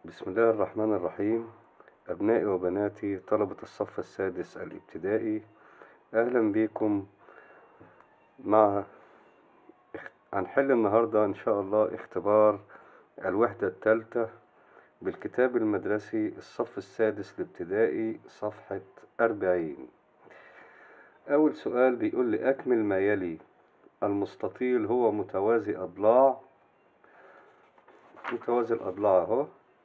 بسم الله الرحمن الرحيم أبنائي وبناتي طلبة الصف السادس الابتدائي أهلا بكم مع هنحل النهاردة إن شاء الله اختبار الوحدة الثالثة بالكتاب المدرسي الصف السادس الابتدائي صفحة أربعين أول سؤال بيقول لي أكمل ما يلي المستطيل هو متوازي أضلاع متوازي الأضلاع أهو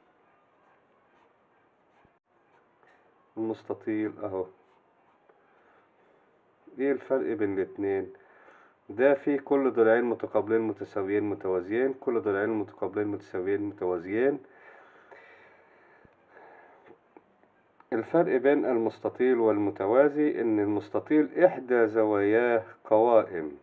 المستطيل اهو ايه الفرق بين الاتنين ده فيه كل ضلعين متقابلين متساويين متوازيين كل ضلعين متقابلين متساويين متوازيين الفرق بين المستطيل والمتوازي ان المستطيل احدى زواياه قوائم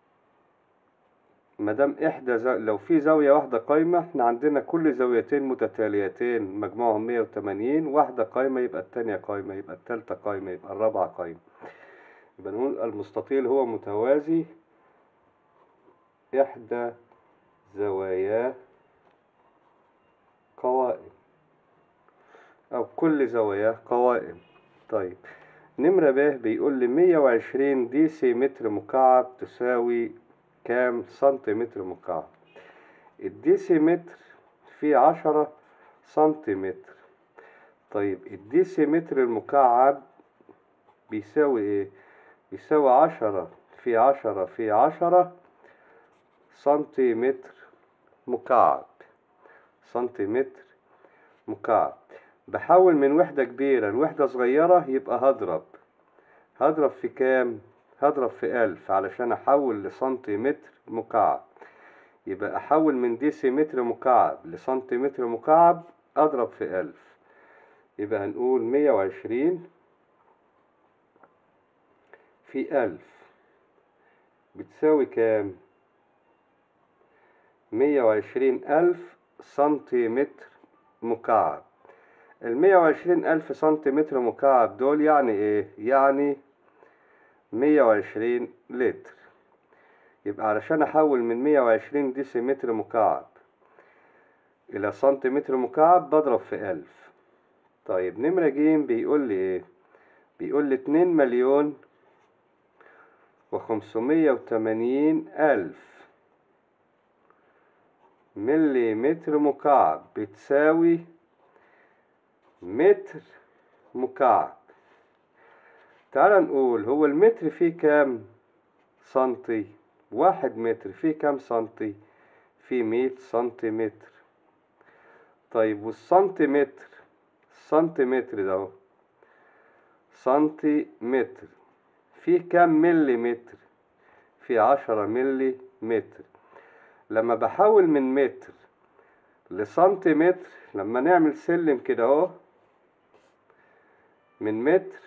مادام احدى زو... لو في زاوية واحدة قايمة احنا عندنا كل زاويتين متتاليتين مجموعهم 180 واحدة قايمة يبقى التانية قايمة يبقى التالتة قايمة يبقى الرابعة قايمة يبقى نقول المستطيل هو متوازي احدى زواياه قوائم او كل زواياه قوائم طيب نمرة ب بيقول لي 120 دي سي متر مكعب تساوي كام سنتيمتر مكعب الديسيمتر فيه عشرة سنتيمتر طيب الديسيمتر المكعب بيساوي ايه بيساوي عشرة في عشرة في عشرة سنتيمتر مكعب سنتيمتر مكعب بحول من وحدة كبيرة لوحدة صغيرة يبقى هضرب هضرب في كام هضرب في ألف علشان أحول لسنتيمتر مكعب يبقى أحول من ديسيمتر مكعب لسنتيمتر مكعب أضرب في ألف يبقى هنقول مية وعشرين في ألف بتساوي كام مية وعشرين ألف سنتيمتر مكعب المية وعشرين ألف سنتيمتر مكعب دول يعني إيه؟ يعني مية وعشرين لتر يبقى علشان أحول من مية وعشرين ديسيمتر مكعب إلى سنتيمتر مكعب بضرب في ألف طيب نمرة جيم بيقول لي إيه بيقول لي اتنين مليون وخمسمية وتمانين ألف ملي متر مكعب بتساوي متر مكعب تعال نقول هو المتر فيه كام سنتي واحد متر فيه كام سنتي فيه مية سنتيمتر طيب والسنتيمتر السنتيمتر ده اهو سنتيمتر فيه كام ملي متر فيه عشرة ملي متر لما بحول من متر لسنتيمتر لما نعمل سلم كده اهو من متر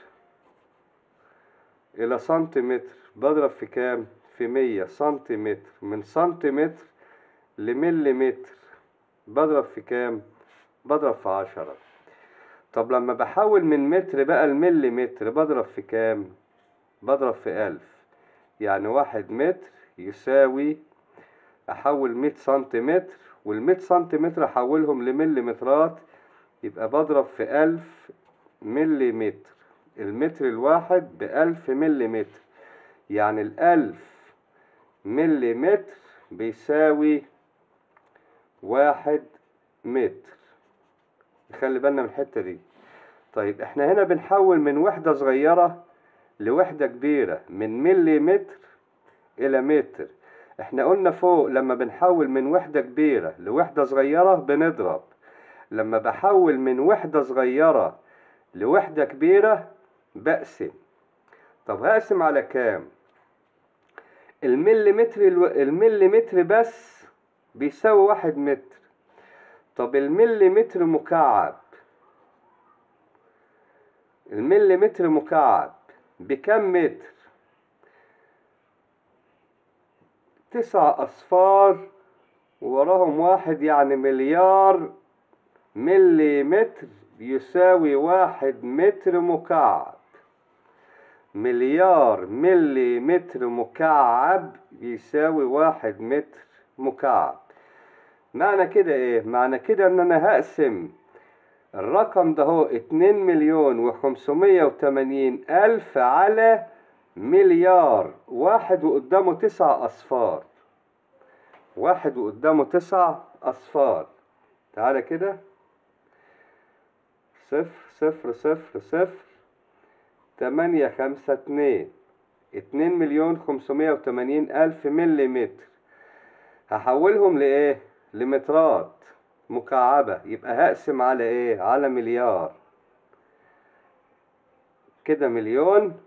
إلى سنتيمتر بضرب في كام؟ في مية سنتيمتر من سنتيمتر لمليمتر بضرب في كام؟ بضرب في عشرة طب لما بحول من متر بقى المليمتر بضرب في كام؟ بضرب في ألف يعني واحد متر يساوي أحول مية سنتيمتر والمية سنتيمتر أحولهم لمليمترات يبقى بضرب في ألف مليمتر المتر الواحد بألف مليمتر يعني الألف مليمتر بيساوي واحد متر نخلي بالنا من الحتة دي طيب احنا هنا بنحول من وحدة صغيرة لوحدة كبيرة من مليمتر إلى متر احنا قلنا فوق لما بنحول من وحدة كبيرة لوحدة صغيرة بنضرب لما بحول من وحدة صغيرة لوحدة كبيرة بقسم طب هقسم على كام المليمتر الو... المليمتر بس بيساوي واحد متر طب المليمتر مكعب المليمتر مكعب بكم متر تسع أصفار ووراهم واحد يعني مليار مليمتر يساوي واحد متر مكعب مليار ملي متر مكعب يساوي واحد متر مكعب معنى كده ايه معنى كده ان انا هقسم الرقم ده هو اتنين مليون وخمسمية وتمانين ألف على مليار واحد وقدامه تسع أصفار واحد وقدامه تسع أصفار تعالى كده صفر صفر صفر صفر تمانية خمسة اتنين اتنين مليون خمسمية وتمانين ألف مليمتر هحولهم لإيه؟ لمترات مكعبة يبقى هقسم على إيه؟ على مليار كده مليون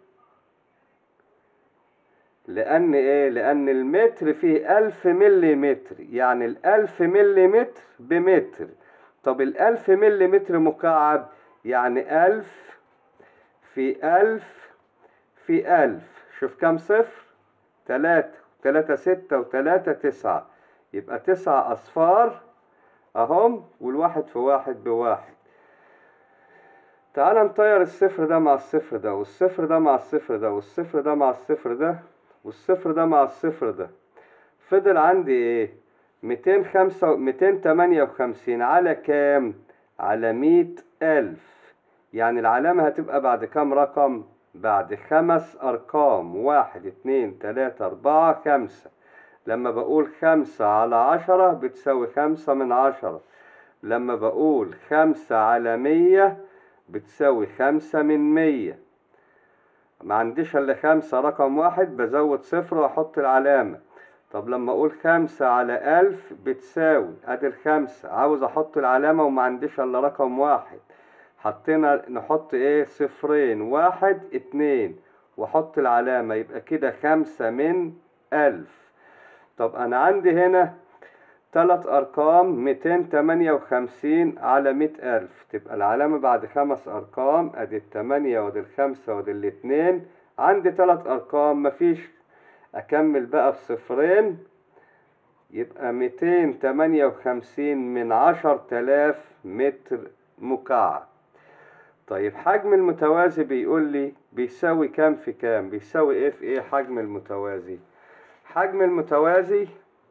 لأن إيه؟ لأن المتر فيه ألف مليمتر يعني الألف مليمتر بمتر طب الألف مليمتر مكعب يعني ألف في ألف في ألف شوف كام صفر تلاتة تلاتة ستة وتلاتة تسعة يبقى تسع أصفار أهم والواحد في واحد بواحد تعال نطير الصفر ده مع الصفر ده والصفر ده مع الصفر ده والصفر ده مع الصفر ده والصفر ده مع الصفر ده فضل عندي ايه ميتين خمسة ميتين تمانية وخمسين على كام على مية ألف يعني العلامة هتبقى بعد كام رقم بعد خمس أرقام واحد اتنين تلاتة أربعة خمسة لما بقول خمسة على عشرة بتساوي خمسة من عشرة لما بقول خمسة على مية بتساوي خمسة من مية ما عنديش الا خمسة رقم واحد بزود صفر واحط العلامة طب لما اقول خمسة على الف بتساوي ادي الخمسة عاوز احط العلامة وما عنديش الا رقم واحد حطينا نحط ايه صفرين واحد اتنين واحط العلامة يبقى كده خمسة من الف طب انا عندي هنا تلات ارقام ميتين تمانية وخمسين على مية الف تبقى العلامة بعد خمس ارقام ادي التمانية وادي الخمسة وادي الاتنين عندي تلات ارقام مفيش اكمل بقى بصفرين يبقى ميتين تمانية وخمسين من عشر تلاف متر مكعب طيب حجم المتوازي بيقول لي بيساوي كام في كام بيساوي ايه في ايه حجم المتوازي حجم المتوازي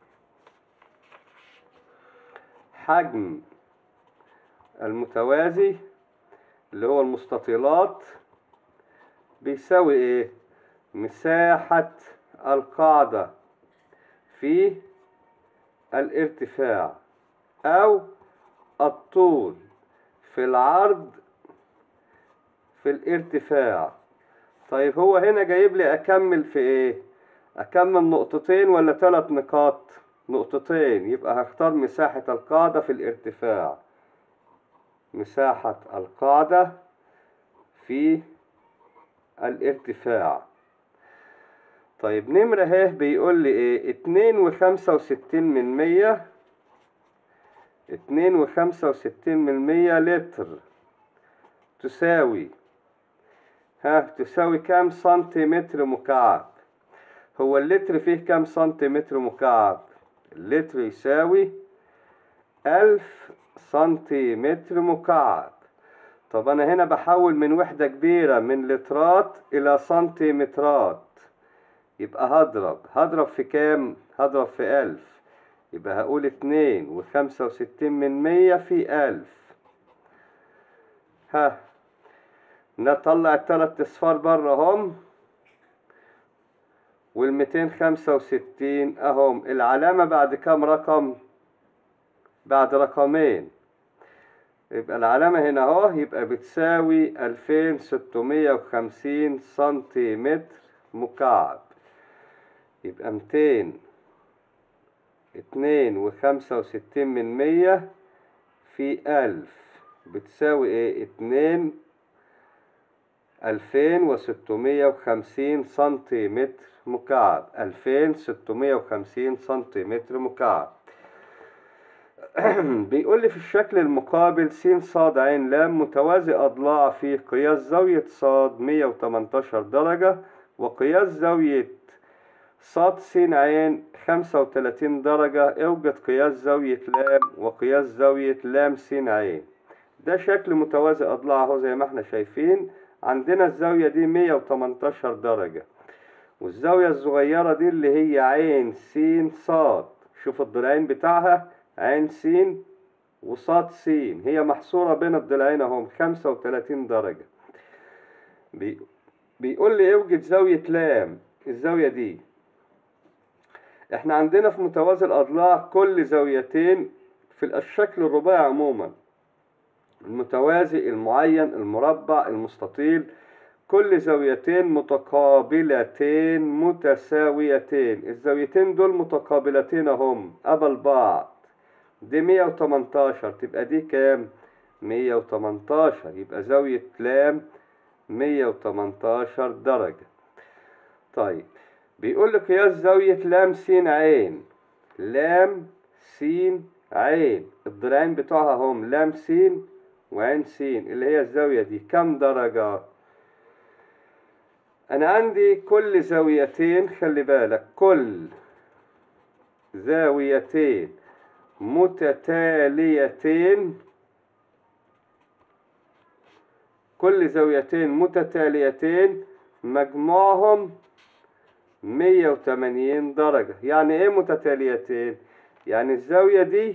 حجم المتوازي اللي هو المستطيلات بيساوي ايه مساحة القاعدة في الارتفاع او الطول في العرض في الارتفاع طيب هو هنا جايب لي اكمل في ايه اكمل نقطتين ولا ثلاث نقاط نقطتين يبقى هختار مساحة القاعدة في الارتفاع مساحة القاعدة في الارتفاع طيب نمرة ه بيقول لي ايه اتنين وخمسة وستين من مية اتنين وخمسة وستين من مية لتر تساوي ها تساوي كام سنتيمتر مكعب هو اللتر فيه كام سنتيمتر مكعب اللتر يساوي ألف سنتيمتر مكعب طب أنا هنا بحول من وحدة كبيرة من لترات إلى سنتيمترات يبقى هضرب هضرب في كام هضرب في ألف يبقى هقول اتنين وخمسة وستين من مية في ألف ها نطلع التلات اصفار بره هم والميتين خمسة وستين اهم العلامة بعد كام رقم بعد رقمين يبقى العلامة هنا اهو يبقى بتساوي ألفين ستمية وخمسين سنتيمتر مكعب يبقى ميتين اتنين وخمسة وستين من مية في ألف بتساوي ايه اتنين ألفين وستمية وخمسين سنتيمتر مكعب ألفين ستمية وخمسين سنتيمتر مكعب بيقول لي في الشكل المقابل س ص ع ل متوازي أضلاع في قياس زاوية ص 118 درجة وقياس زاوية ص س ع 35 درجة اوجد قياس زاوية ل وقياس زاوية ل س ع ده شكل متوازي أضلاع اهو زي ما احنا شايفين عندنا الزاوية دي 118 درجة والزاوية الصغيرة دي اللي هي عين س ص شوف الضلعين بتاعها عين س وصاد س هي محصورة بين الضلعين اهم خمسة وتلاتين درجة بي بيقول لي اوجد زاوية لام الزاوية دي احنا عندنا في متوازي الأضلاع كل زاويتين في الشكل الرباعي عموما المتوازي المعين المربع المستطيل كل زاويتين متقابلتين متساويتين الزاويتين دول متقابلتين اهم قبل بعض دي 118 تبقى دي كام 118 يبقى زاوية لام 118 درجة طيب بيقول لي قياس زاوية لام س عين لام س عين الضلعين بتوعها هم لام س وعين س اللي هي الزاوية دي كم درجة أنا عندي كل زاويتين خلي بالك كل زاويتين متتاليتين كل زاويتين متتاليتين مجموعهم 180 درجة يعني ايه متتاليتين يعني الزاوية دي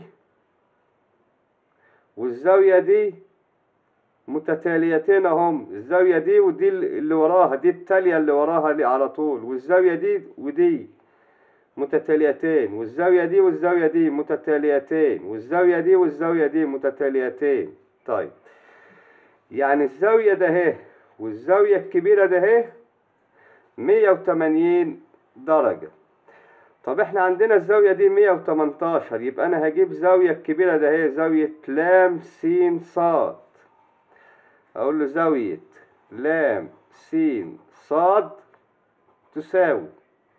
والزاوية دي متتاليتين اهم الزاوية دي ودي اللي وراها دي التالية اللي وراها اللي على طول والزاوية دي ودي متتاليتين والزاوية دي والزاوية دي متتاليتين والزاوية دي والزاوية دي متتاليتين طيب يعني الزاوية ده اهي والزاوية الكبيرة ده اهي 180 درجة طب احنا عندنا الزاوية دي 118 يبقى انا هجيب زاوية الكبيرة ده اهي زاوية لام س صاد اقول له زاوية لام س صاد تساوي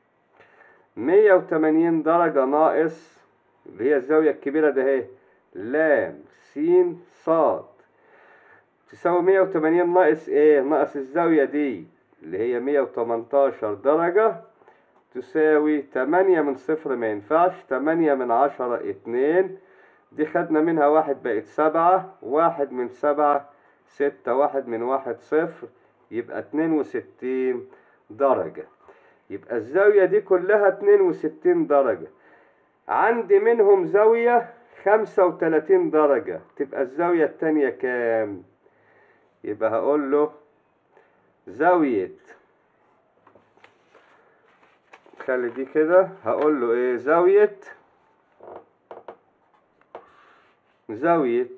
180 درجة ناقص اللي هي الزاوية الكبيرة ده اهي لام س صاد تساوي 180 ناقص ايه ناقص الزاوية دي اللي هي 118 درجة تساوي 8 من صفر ما ينفعش 8 من عشرة اتنين دي خدنا منها واحد بقت سبعة واحد من سبعة ستة واحد من واحد صفر يبقى اتنين وستين درجة يبقى الزاوية دي كلها اتنين وستين درجة عندي منهم زاوية خمسة وتلاتين درجة تبقى الزاوية التانية كام يبقى هقول له زاوية خلي دي كده هقول له ايه زاوية زاوية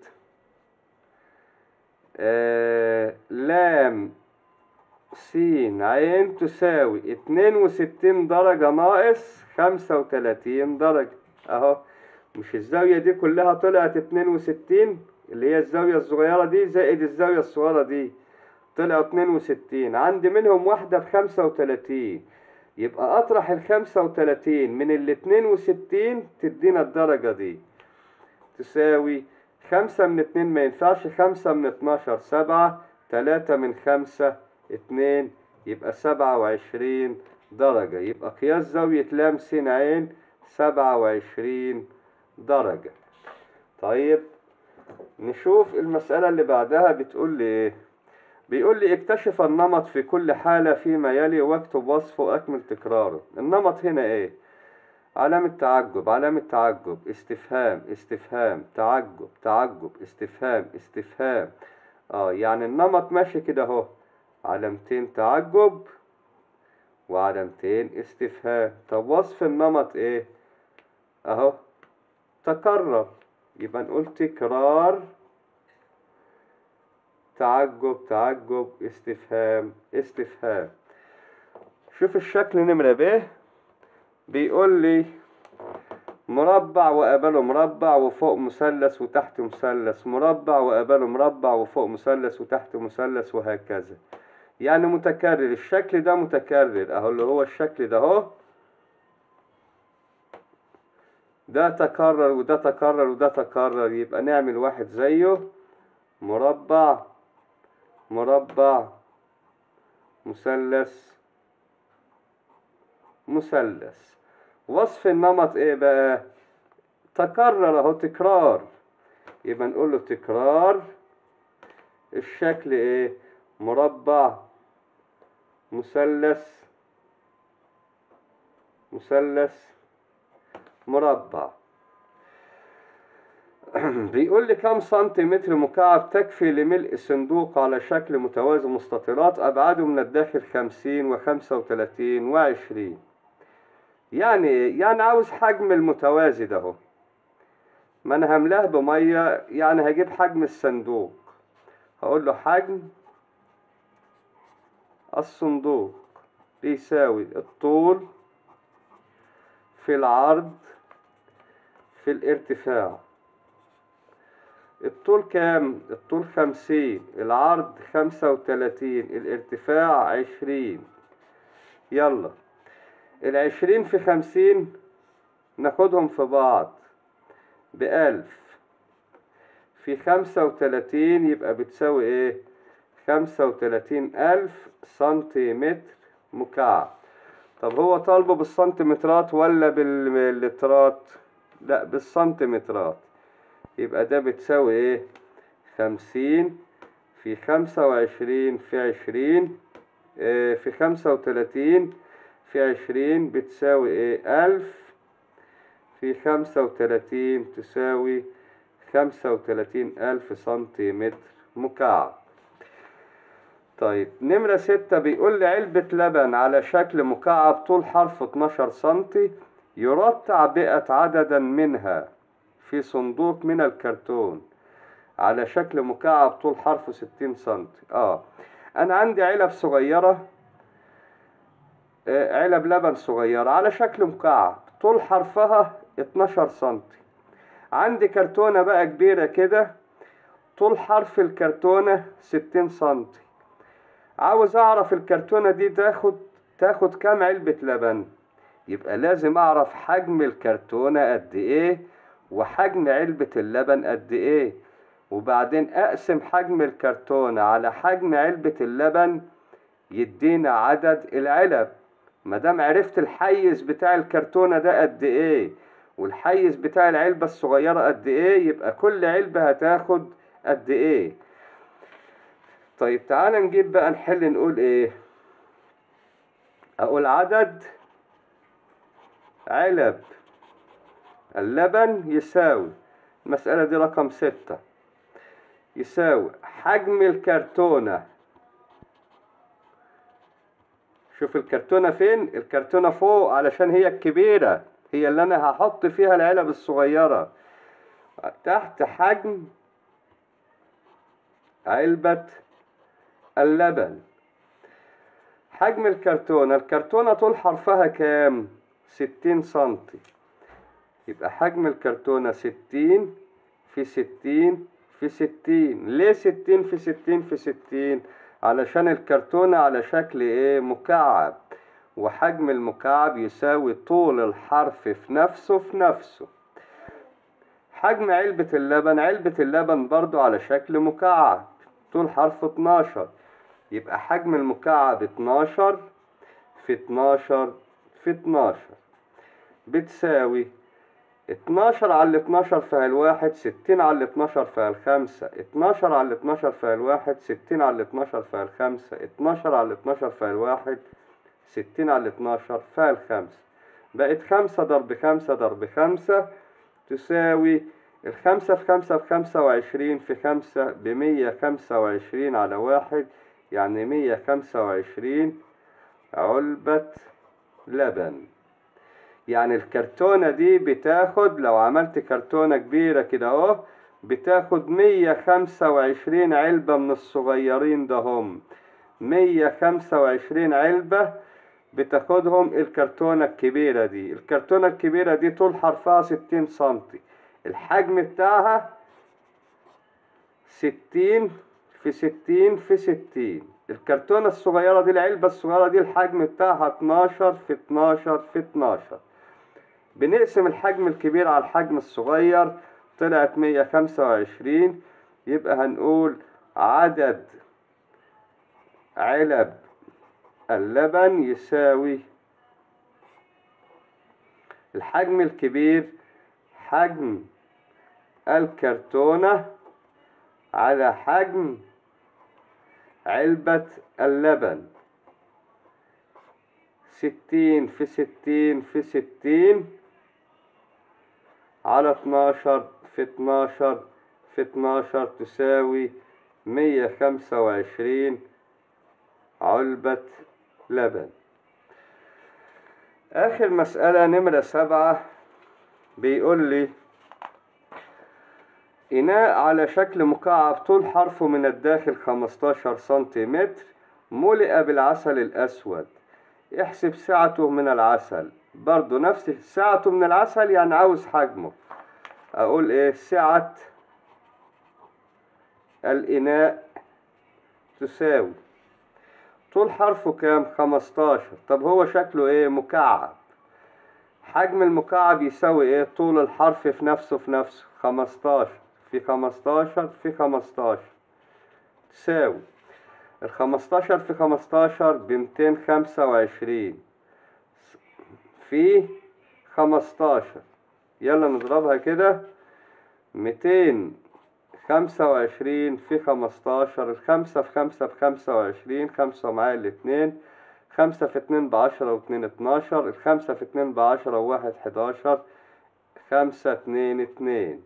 آه لام س عين تساوي اتنين وستين درجة ناقص خمسة وتلاتين درجة اهو مش الزاوية دي كلها طلعت اتنين وستين اللي هي الزاوية الصغيرة دي زائد الزاوية الصغيرة دي طلعوا اتنين وستين عندي منهم واحدة بخمسة وتلاتين يبقى أطرح الخمسة وتلاتين من الاتنين وستين تدينا الدرجة دي تساوي خمسة من اتنين ما ينفعش خمسة من اتناشر سبعة تلاتة من خمسة اتنين يبقى سبعة وعشرين درجة يبقى قياس زاوية لام س عين سبعة وعشرين درجة طيب نشوف المسألة اللي بعدها بتقول لي ايه بيقول لي اكتشف النمط في كل حالة فيما يلي واكتب وصفه واكمل تكراره النمط هنا ايه علامة تعجب علامة تعجب استفهام استفهام تعجب تعجب استفهام استفهام اه يعني النمط ماشي كده اهو علامتين تعجب وعلامتين استفهام طب وصف النمط ايه اهو تكرر يبقى نقول تكرار تعجب تعجب استفهام استفهام شوف الشكل نمرة ب بيقول لي مربع وقبله مربع وفوق مثلث وتحت مثلث مربع وقبله مربع وفوق مثلث وتحت مثلث وهكذا يعني متكرر الشكل ده متكرر اهو اللي هو الشكل ده اهو ده تكرر وده تكرر وده تكرر يبقى نعمل واحد زيه مربع مربع مثلث مثلث وصف النمط ايه بقى تكرر اهو تكرار يبقى نقول له تكرار الشكل ايه مربع مثلث مثلث مربع بيقول لي كم سنتيمتر مكعب تكفي لملء صندوق على شكل متوازي مستطيلات أبعاده من الداخل خمسين وخمسة وتلاتين وعشرين يعني إيه؟ يعني عاوز حجم المتوازي ده اهو ما أنا هملاه بمية يعني هجيب حجم الصندوق هقول له حجم الصندوق بيساوي الطول في العرض في الارتفاع الطول كام؟ الطول خمسين العرض خمسة وتلاتين الارتفاع عشرين يلا العشرين في خمسين ناخدهم في بعض بألف في خمسة وتلاتين يبقى بتساوي ايه؟ خمسة وتلاتين ألف سنتيمتر مكعب طب هو طالبه بالسنتيمترات ولا باللترات؟ لا بالسنتيمترات يبقى ده بتساوي ايه خمسين في خمسة وعشرين في عشرين اه في خمسة وتلاتين في عشرين بتساوي ايه ألف في خمسة وتلاتين تساوي خمسة وتلاتين ألف سنتيمتر مكعب طيب نمرة ستة بيقول لي علبة لبن على شكل مكعب طول حرف 12 سنتي يراد تعبئة عددا منها في صندوق من الكرتون على شكل مكعب طول حرف 60 سنتي اه انا عندي علب صغيرة آه علب لبن صغيرة على شكل مكعب طول حرفها 12 سنتي عندي كرتونة بقى كبيرة كده طول حرف الكرتونة 60 سنتي عاوز اعرف الكرتونة دي تاخد تاخد كام علبة لبن يبقى لازم اعرف حجم الكرتونة قد ايه وحجم علبة اللبن قد ايه وبعدين اقسم حجم الكرتونة على حجم علبة اللبن يدينا عدد العلب مادام عرفت الحيز بتاع الكرتونة ده قد ايه والحيز بتاع العلبة الصغيرة قد ايه يبقى كل علبة هتاخد قد ايه طيب تعالى نجيب بقى نحل نقول ايه اقول عدد علب اللبن يساوي المسألة دي رقم ستة يساوي حجم الكرتونة شوف الكرتونة فين الكرتونة فوق علشان هي الكبيرة هي اللي انا هحط فيها العلب الصغيرة تحت حجم علبة اللبن حجم الكرتونة الكرتونة طول حرفها كام ستين سنتي يبقى حجم الكرتونة ستين في ستين في ستين ليه ستين في ستين في ستين علشان الكرتونة على شكل ايه مكعب وحجم المكعب يساوي طول الحرف في نفسه في نفسه حجم علبة اللبن علبة اللبن برضو على شكل مكعب طول حرف 12 يبقى حجم المكعب 12 في 12 في 12 بتساوي 12 على 12 فيها الواحد 60 على 12 فيها الخمسة 12 على 12 فيها الواحد 60 على 12 فيها الخمسة 12 على 12 فيها الواحد 60 على 12 فيها الخمسة بقت خمسة ضرب خمسة ضرب خمسة تساوي الخمسة في خمسة في خمسة وعشرين في خمسة بمية خمسة وعشرين على واحد يعني مية خمسة وعشرين علبة لبن يعني الكرتونة دي بتاخد لو عملت كرتونة كبيرة كده اهو بتاخد مية خمسة وعشرين علبة من الصغيرين ده هم مية خمسة وعشرين علبة بتاخدهم الكرتونة الكبيرة دي الكرتونة الكبيرة دي طول حرفها ستين سنتي الحجم بتاعها ستين في ستين في ستين الكرتونة الصغيرة دي العلبة الصغيرة دي الحجم بتاعها اتناشر في اتناشر في اتناشر بنقسم الحجم الكبير على الحجم الصغير طلعت مية خمسة وعشرين يبقى هنقول عدد علب اللبن يساوي الحجم الكبير حجم الكرتونة على حجم علبة اللبن ستين في ستين في ستين على اتناشر في اتناشر في اتناشر تساوي مية خمسة وعشرين علبة لبن آخر مسألة نمرة سبعة بيقول لي إناء على شكل مكعب طول حرفه من الداخل 15 سنتيمتر ملئ بالعسل الأسود احسب سعته من العسل برضو نفس سعته من العسل يعني عاوز حجمه أقول إيه سعة الإناء تساوي طول حرفه كام 15 طب هو شكله إيه مكعب حجم المكعب يساوي إيه طول الحرف في نفسه في نفسه 15 في 15 في 15 تساوي الخمستاشر في خمستاشر بمتين خمسة وعشرين في خمستاشر يلا نضربها كده ميتين خمسة وعشرين في خمستاشر الخمسة في خمسة في خمسة وعشرين خمسة معايا الاتنين خمسة في اتنين بعشرة واتنين اتناشر الخمسة في اتنين بعشرة وواحد حداشر خمسة اتنين اتنين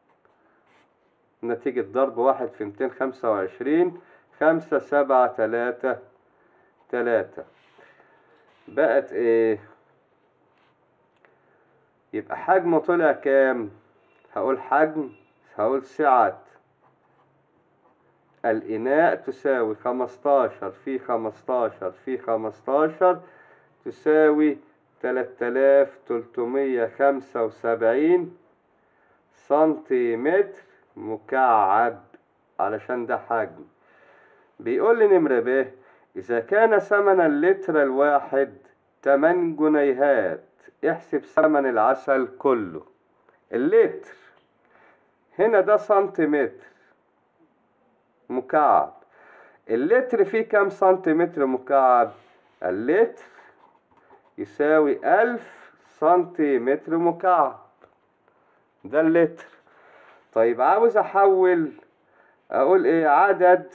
نتيجة ضرب واحد في ميتين خمسة وعشرين خمسة سبعة تلاتة تلاتة بقت ايه يبقى حجمه طلع كام هقول حجم هقول سعة الإناء تساوي خمستاشر في خمستاشر في خمستاشر تساوي تلات آلاف تلتمية خمسة وسبعين سنتيمتر مكعب علشان ده حجم بيقول لي نمرة ب إذا كان ثمن اللتر الواحد تمن جنيهات احسب ثمن العسل كله اللتر هنا ده سنتيمتر مكعب اللتر فيه كام سنتيمتر مكعب اللتر يساوي ألف سنتيمتر مكعب ده اللتر طيب عاوز أحول أقول إيه عدد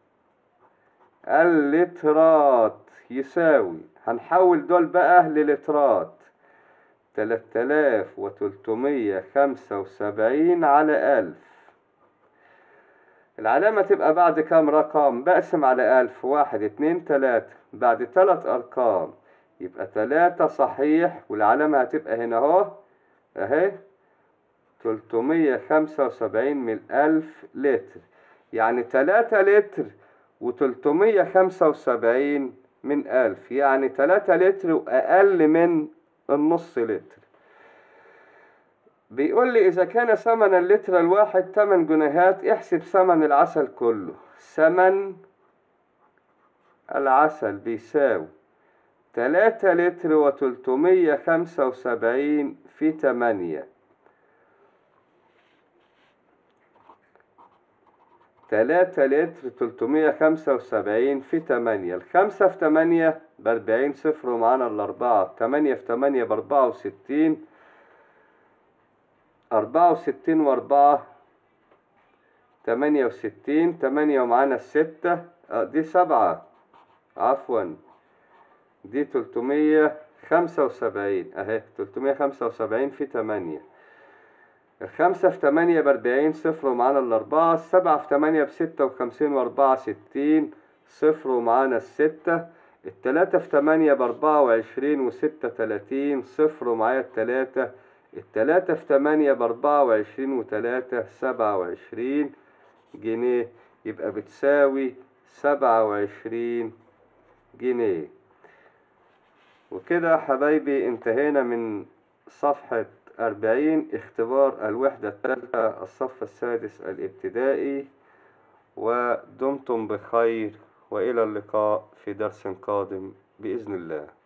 اللترات يساوي هنحول دول بقى للترات تلات آلاف وتلتمية خمسة وسبعين على ألف العلامة تبقى بعد كام رقم بقسم على ألف واحد اتنين تلاتة بعد تلات أرقام يبقى تلاتة صحيح والعلامة هتبقى هنا اهو اهي تلتمية خمسة وسبعين من ألف لتر يعني تلاتة لتر وتلتمية خمسة وسبعين من ألف يعني تلاتة لتر وأقل من النص لتر بيقول لي إذا كان ثمن اللتر الواحد تمن جنيهات احسب ثمن العسل كله ثمن العسل بيساوي تلاتة لتر وتلتمية خمسة وسبعين في تمانية تلاتة لتر تلتمية خمسة وسبعين في تمانية الخمسة في تمانية بأربعين صفر ومعانا الأربعة تمانية في تمانية بأربعة وستين أربعة وستين وأربعة تمانية وستين تمانية ومعانا الستة آه دي سبعة عفوا دي تلتمية خمسة وسبعين أهي تلتمية خمسة وسبعين في تمانية الخمسة في تمانية بأربعين صفر ومعانا الأربعة السبعة في تمانية بستة وخمسين وأربعة ستين صفر ومعانا الستة التلاتة في تمانية بأربعة وعشرين وستة تلاتين صفر ومعايا التلاتة التلاتة في تمانية بأربعة وعشرين وتلاتة سبعة وعشرين جنيه يبقى بتساوي سبعة وعشرين جنيه وكده حبايبي انتهينا من صفحة أربعين اختبار الوحدة الثالثة الصف السادس الابتدائي ودمتم بخير وإلى اللقاء في درس قادم بإذن الله